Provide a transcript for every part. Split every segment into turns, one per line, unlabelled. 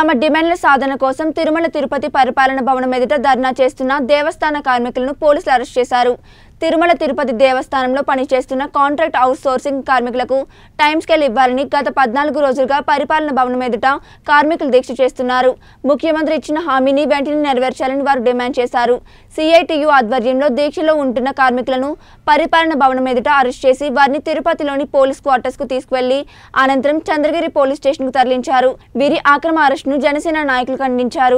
తమ డిమాండ్ల సాధన కోసం తిరుమల తిరుపతి పరిపాలన భవనం ఎదుట ధర్నా చేస్తున్న దేవస్థాన కార్మికులను పోలీసులు అరెస్ట్ చేశారు తిరుమల తిరుపతి దేవస్థానంలో పనిచేస్తున్న కాంట్రాక్ట్ అవుట్ సోర్సింగ్ కార్మికులకు టైం స్కేల్ ఇవ్వాలని గత పద్నాలుగు రోజులుగా పరిపాలన భవనం ఎదుట కార్మికులు దీక్ష చేస్తున్నారు ముఖ్యమంత్రి ఇచ్చిన హామీని వెంటనే నెరవేర్చాలని వారు డిమాండ్ చేశారు సిఐటియు ఆధ్వర్యంలో దీక్షలో ఉంటున్న కార్మికులను పరిపాలన భవనం ఎదుట అరెస్ట్ చేసి వారిని తిరుపతిలోని పోలీస్ క్వార్టర్స్ కు తీసుకువెళ్లి అనంతరం చంద్రగిరి పోలీస్ స్టేషన్ కు తరలించారు వీరి ఆక్రమ అరెస్టును జనసేన నాయకులు ఖండించారు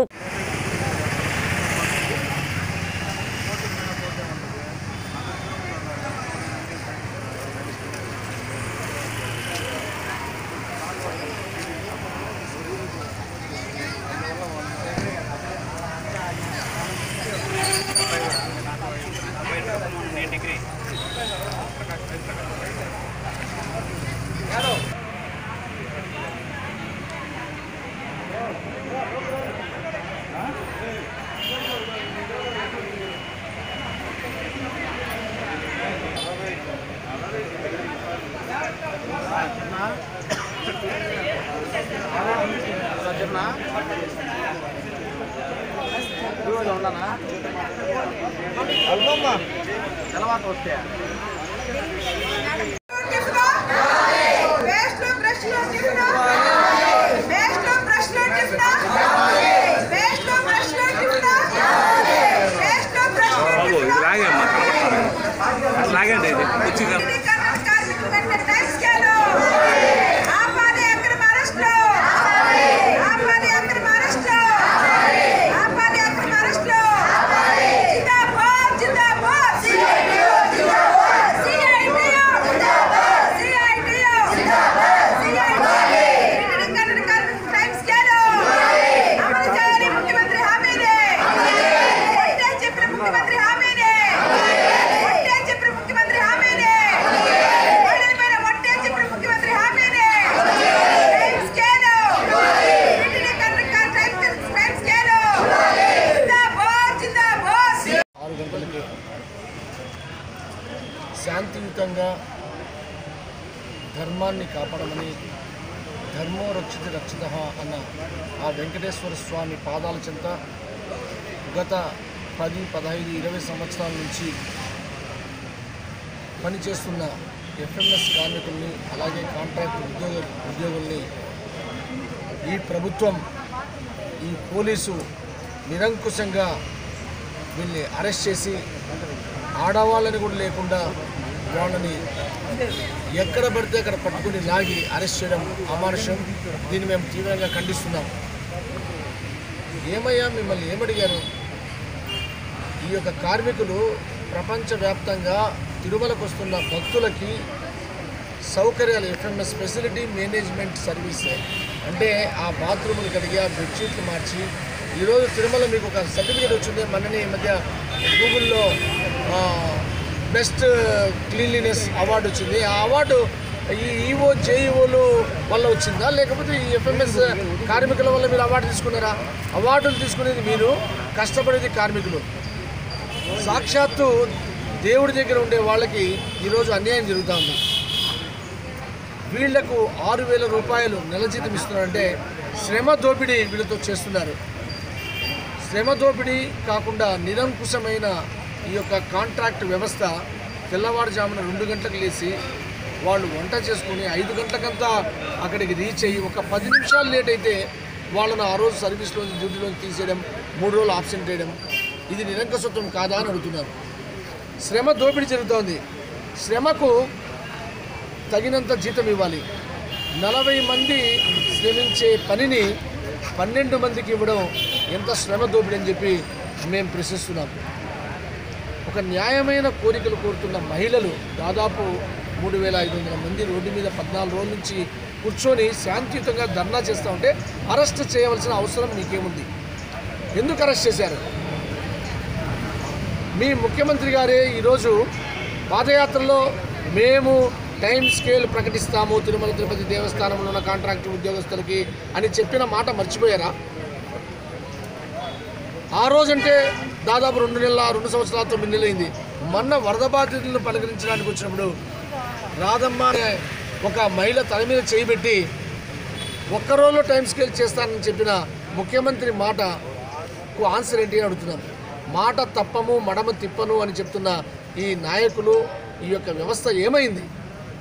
వేస్ట్లో బ్రష్లో టిఫినా వేస్ట్లో బ్రష్లో టిఫినా వేస్ట్లో బ్రష్లో టిఫినా వేస్ట్లో బ్రష్లో
బాబు ఇది లాగే అమ్మా కనబడుతుంది అట్లా లాగండి ఇది వచ్చి కా-
ఇది కర్ణాటక కార్మికులు వెంటనే టైం స్కేలు ఆపాలి అక్రమ అరెస్టులు ఆపాలి అక్రమ అరెస్టులు ఆపాలి అక్రమ అరెస్టులు జిందాబాద్ జిందాబాద్ సిఐటియు జిందాబాద్ సిఐటియు జిందాబాద్ సిఐటియు జిందాబాద్ సిఐటియు కర్ణాటక కార్మికులు టైం స్కేలు అమలు చేయాలి ముఖ్యమంత్రి హామీని ఒట్టే చెప్పిన ముఖ్యమంత్రి హామీని ఒట్టే చెప్పిన ముఖ్యమంత్రి హామీని మహిళల పైన ఒట్టే చెప్పిన ముఖ్యమంత్రి హామీని టైం స్కేలు వీటిని కర్ణాటక టైం టైం స్కేలు జిందాబాద్ జిందాబాద్
ఆరు గంటలకి శాంతియుతంగా ధర్మాన్ని కాపాడమని ధర్మో రక్షిత రక్షిత అన్న ఆ వెంకటేశ్వర స్వామి పాదాల చెంత గత పది పదహైదు ఇరవై సంవత్సరాల నుంచి పనిచేస్తున్న ఎఫ్ఎంఎస్ కార్మికుల్ని అలాగే కాంట్రాక్ట్ ఉద్యోగ ఉద్యోగుల్ని ఈ ప్రభుత్వం ఈ పోలీసు నిరంకుశంగా వీళ్ళని అరెస్ట్ చేసి ఆడవాళ్ళని కూడా లేకుండా వాళ్ళని ఎక్కడ పడితే అక్కడ పట్టుకుని లాగి అరెస్ట్ చేయడం అమానుషం దీన్ని మేము తీవ్రంగా ఖండిస్తున్నాం ఏమయ్యా మిమ్మల్ని ఏమడిగారు ఈ యొక్క కార్మికులు ప్రపంచవ్యాప్తంగా తిరుమలకు వస్తున్న భక్తులకి సౌకర్యాలు ఎఫ్ఎంఎస్ ఫెసిలిటీ మేనేజ్మెంట్ సర్వీస్ అంటే ఆ బాత్రూములు కడిగి ఆ బెడ్షీట్లు మార్చి ఈరోజు తిరుమల మీకు ఒక సర్టిఫికేట్ వచ్చింది మొన్ననే ఈ మధ్య గూగుల్లో బెస్ట్ క్లీన్లీనెస్ అవార్డు వచ్చింది ఆ అవార్డు ఈ ఈఓ జేఈఓలు వల్ల వచ్చిందా లేకపోతే ఈ ఎఫ్ఎంఎస్ కార్మికుల వల్ల మీరు అవార్డు తీసుకున్నారా అవార్డులు తీసుకునేది మీరు కష్టపడేది కార్మికులు సాక్షాత్తు దేవుడి దగ్గర ఉండే వాళ్ళకి ఈరోజు అన్యాయం జరుగుతూ ఉంది వీళ్లకు ఆరు వేల రూపాయలు నెల జీతం ఇస్తున్నారంటే శ్రమ దోపిడీ వీళ్ళతో చేస్తున్నారు శ్రమ దోపిడీ కాకుండా నిరంకుశమైన ఈ యొక్క కాంట్రాక్ట్ వ్యవస్థ తెల్లవారుజామున రెండు గంటలకు లేచి వాళ్ళు వంట చేసుకుని ఐదు గంటలకంతా అక్కడికి రీచ్ అయ్యి ఒక పది నిమిషాలు లేట్ అయితే వాళ్ళను ఆ రోజు సర్వీస్లో డ్యూటీలో తీసేయడం మూడు రోజులు ఆబ్సెంట్ చేయడం ఇది నిరంకుశత్వం కాదా అని అడుగుతున్నారు శ్రమ దోపిడీ జరుగుతోంది శ్రమకు తగినంత జీతం ఇవ్వాలి నలభై మంది శ్రమించే పనిని పన్నెండు మందికి ఇవ్వడం ఎంత శ్రమ దోపిడీ అని చెప్పి మేము ప్రశ్నిస్తున్నాం ఒక న్యాయమైన కోరికలు కోరుతున్న మహిళలు దాదాపు మూడు వేల ఐదు వందల మంది రోడ్డు మీద పద్నాలుగు రోజుల నుంచి కూర్చొని శాంతియుతంగా ధర్నా చేస్తూ ఉంటే అరెస్ట్ చేయవలసిన అవసరం మీకేముంది ఎందుకు అరెస్ట్ చేశారు మీ ముఖ్యమంత్రి గారే ఈరోజు పాదయాత్రలో మేము టైం స్కేల్ ప్రకటిస్తాము తిరుమల తిరుపతి దేవస్థానంలో ఉన్న కాంట్రాక్ట్ ఉద్యోగస్తులకి అని చెప్పిన మాట మర్చిపోయారా ఆ రోజంటే దాదాపు రెండు నెలల రెండు సంవత్సరాల తొమ్మిది నెలలు అయింది మొన్న వరద బాధితులను పలకరించడానికి వచ్చినప్పుడు రాధమ్మ అనే ఒక మహిళ తల మీద చేయబెట్టి ఒక్క రోజులో టైం స్కేల్ చేస్తానని చెప్పిన ముఖ్యమంత్రి మాటకు ఆన్సర్ ఏంటి అని అడుగుతున్నాం మాట తప్పము మడమ తిప్పను అని చెప్తున్న ఈ నాయకులు ఈ యొక్క వ్యవస్థ ఏమైంది